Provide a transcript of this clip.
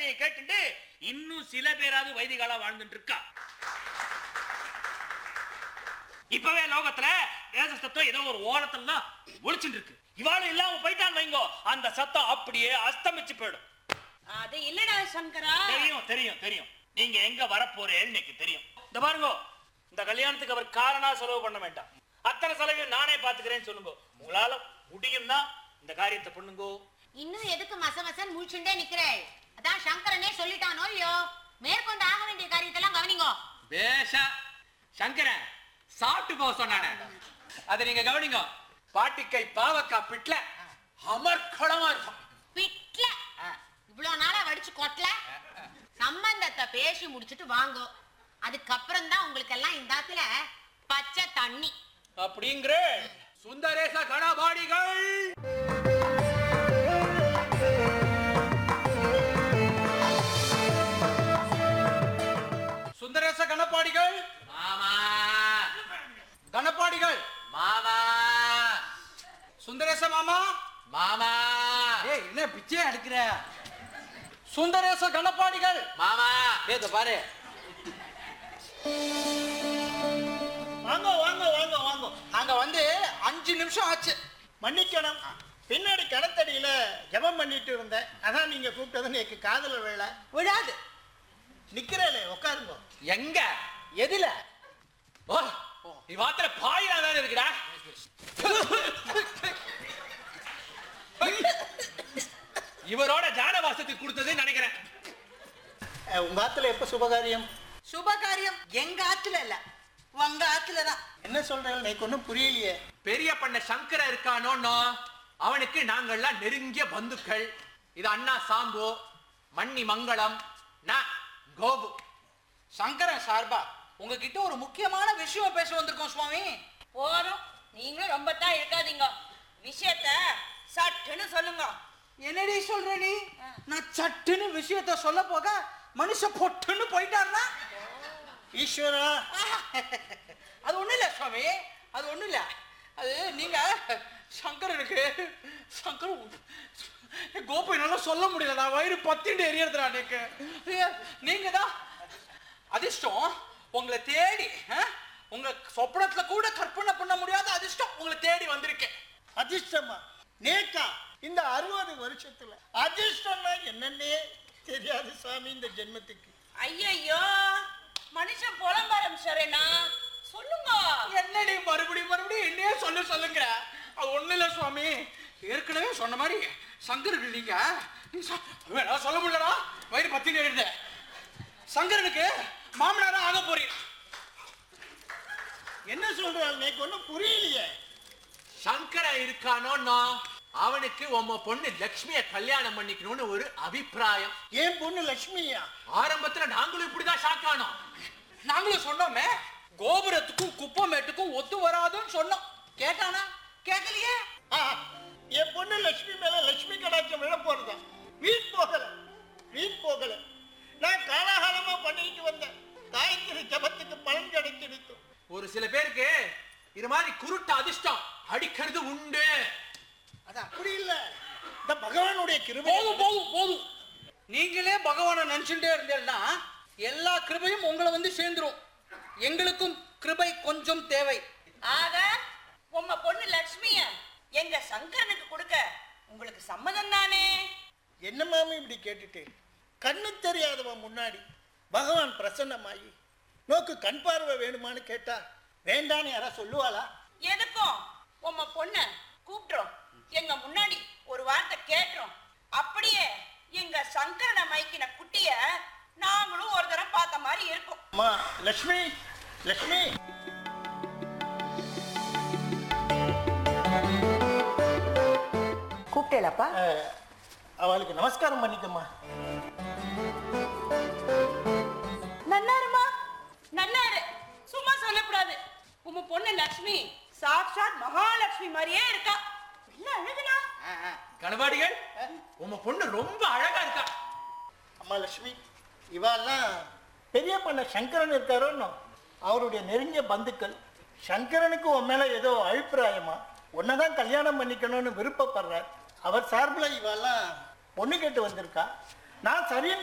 கதையை கேட்டுட்டு இன்னும் சில பேராவது வைதிகாலா வாழ்ந்துட்டு இருக்கா இப்பவே லோகத்துல வேத சத்தம் ஏதோ ஒரு ஓரத்துல தான் ஒழிச்சுட்டு இருக்கு இவாளும் இல்லாம போயிட்டான்னு வைங்கோ அந்த சத்தம் அப்படியே அஸ்தமிச்சு போயிடும் அது இல்லடா சங்கரா தெரியும் தெரியும் தெரியும் நீங்க எங்க வரப்போறேன்னு எனக்கு தெரியும் இந்த பாருங்க இந்த கல்யாணத்துக்கு அவர் காரணா செலவு பண்ண வேண்டாம் அத்தனை செலவையும் நானே பாத்துக்கிறேன்னு சொல்லுங்க உங்களால முடியும்னா இந்த காரியத்தை பண்ணுங்கோ இன்னும் எதுக்கு மச மசன் முழிச்சுண்டே நிக்கிறேள் அதான் சங்கரனே சொல்லிட்டானோ இல்லையோ மேற்கொண்டு ஆக வேண்டிய காரியத்தெல்லாம் கவனிங்கோ பேஷா சங்கரன் சாப்பிட்டு போக சொன்னானே அதை நீங்க கவனிங்க பாட்டிக்கை பாவக்கா பிட்ல அமர்க்களமா இருக்கும் பிட்ல இவ்வளவு நாளா வடிச்சு கொட்டல சம்பந்தத்தை பேசி முடிச்சிட்டு வாங்கோ அதுக்கப்புறம் தான் உங்களுக்கு எல்லாம் இந்த ஆத்துல பச்சை தண்ணி அப்படிங்கிற சுந்தரேச கணபாடிகள் சுந்தரேச கணப்பாடிகள் மாமா கணப்பாடிகள் மாமா சுந்தரேச மாமா மாமா ஏய் என்ன பிச்சை எடுக்கிற சுந்தரேச கணப்பாடிகள் மாமா ஏய் இதோ பாரு வாங்க வாங்க வாங்க வாங்க நாங்க வந்து அஞ்சு நிமிஷம் ஆச்சு மன்னிக்கணும் பின்னாடி கிணத்தடியில ஜெபம் பண்ணிட்டு இருந்தேன் அதான் நீங்க கூப்பிட்டது எனக்கு காதல வேலை விடாது நிக்கிறேலே உட்காருங்க எங்க எதுல ஓ இவாத்துல பாயிலா வேற இருக்குடா இவரோட ஜானவாசத்துக்கு கொடுத்ததுன்னு நினைக்கிறேன் அஹ், உங்க ஆத்துல எப்ப சுபகாரியம் சுபகாரியம் எங்க ஆத்துல இல்ல உங்க ஆத்துல தான் என்ன சொல்றேன் எனக்கு ஒன்றும் புரியலையே பெரிய பண்ண சங்கர இருக்கானோன்னோ அவனுக்கு நாங்கள்லாம் நெருங்கிய பந்துக்கள் இது அண்ணா சாம்பு மண்ணி மங்களம் நான் கோபு சங்கரன் சார்பா உங்ககிட்ட ஒரு முக்கியமான விஷயம் பேச வந்திருக்கோம் சுவாமி போதும் நீங்களும் ரொம்ப தான் இருக்காதீங்க விஷயத்த சட்டுன்னு சொல்லுங்க என்னடி சொல்ற நீ நான் சட்டுன்னு விஷயத்த சொல்ல போக மனுஷ பொட்டுன்னு போயிட்டாருனா ஈஸ்வரா அது ஒண்ணும் இல்ல சுவாமி அது ஒண்ணும் இல்ல அது நீங்க சங்கரனுக்கு சங்கர் கோபு என்னால சொல்ல முடியல நான் வயிறு பத்திண்டு எரியறதுடா எனக்கு நீங்க தான் அதிர்ஷ்டம் உங்களை தேடி ஆ? உங்க சொப்பனத்துல கூட கற்பனை பண்ண முடியாத அதிர்ஷ்டம் உங்களை தேடி வந்திருக்கேன் அதிர்ஷ்டமா நேக்கா இந்த அறுபது வருஷத்துல அதிர்ஷ்டம்னா என்னன்னே தெரியாது சாமி இந்த ஜென்மத்துக்கு ஐயையோ மனுஷன் புலம்ப ஆரம்பிச்சாரேண்ணா சொல்லுங்க என்னடி மறுபடியும் மறுபடியும் என்னையே சொல்ல சொல்லுங்க அது ஒண்ணு இல்ல சுவாமி ஏற்கனவே சொன்ன மாதிரி சங்கருக்கு நீங்க நீ சொ- வேணா சொல்ல முடியலடா வயிறு பத்தி நேரிடுது சங்கரனுக்கு மாமனாரா ஆக போறீங்க என்ன சொல்றாள் எனக்கு ஒன்றும் புரியலையே சங்கர இருக்கானோன்னோ அவனுக்கு உம்ம பொண்ணு லக்ஷ்மிய கல்யாணம் பண்ணிக்கணும்னு ஒரு அபிப்பிராயம் ஏன் பொண்ணு லட்சுமியா ஆரம்பத்துல நாங்களும் இப்படிதான் ஷாக் ஆனோம் நாங்களும் சொன்னோமே கோபுரத்துக்கும் குப்பமேட்டுக்கும் ஒத்து வராதுன்னு சொன்னோம் கேட்டானா கேட்கலையே ஆ, என் பொண்ணு லட்சுமி மேல லட்சுமி கடாட்சம் விழ போறதா வீண் போகல வீண் போகல நான் காலாகாலமா பண்ணிட்டு வந்தேன் காயத்ரி ஜபத்துக்கு பலன் கிடைச்சிடுத்து ஒரு சில பேருக்கு இது மாதிரி குருட்டு அதிர்ஷ்டம் அடிக்கிறது உண்டு அது அப்படி இல்ல இந்த பகவானுடைய கிருபை போதும் போதும் போதும் நீங்களே பகவானை நினைச்சுட்டே இருந்தீங்கன்னா எல்லா கிருபையும் உங்களை வந்து சேர்ந்துரும் எங்களுக்கும் கிருபை கொஞ்சம் தேவை ஆக உம்ம பொண்ணு லக்ஷ்மிய எங்க சங்கரனுக்கு கொடுக்க உங்களுக்கு சம்மதம் தானே என்ன மாமி இப்படி கேட்டுட்டேன் கண்ணு தெரியாதவன் முன்னாடி பகவான் பிரசன்னமாயி நோக்கு கண் பார்வை வேணுமான்னு கேட்டா வேண்டான்னு யாரா சொல்லுவாளா எதுக்கும் உம்ம பொண்ண கூப்பிட்டுறோம் எங்க முன்னாடி ஒரு வார்த்தை கேட்டுறோம் அப்படியே எங்க சங்கரனை மைக்கின குட்டிய நாங்களும் ஒரு தடவை பார்த்த மாதிரி இருக்கும் அம்மா லக்ஷ்மி லக்ஷ்மி கூப்பிட்டேலப்பா அஹ், அவளுக்கு நமஸ்காரம் பண்ணிக்கம்மா நன்னாருமா நன்னாரு சும்மா சொல்லக்கூடாது உம்ம பொண்ணு லக்ஷ்மி சாட்சாத் மகாலட்சுமி மாதிரியே இருக்கா என்ன அழகுனா கணவாடிகள் உம்ம பொண்ணு ரொம்ப அழகா இருக்கா அம்மா லட்சுமி இவாள்லாம் பெரிய பண்ண சங்கரன் இருக்காரோன்னு அவருடைய நெருங்கிய பந்துக்கள் சங்கரனுக்கு உன் மேல ஏதோ அபிப்பிராயமா உன்னதான் கல்யாணம் பண்ணிக்கணும்னு விருப்பப்படுறார் அவர் சார்பில் இவாள்லாம் பொண்ணு கேட்டு வந்திருக்கா நான் சரின்னு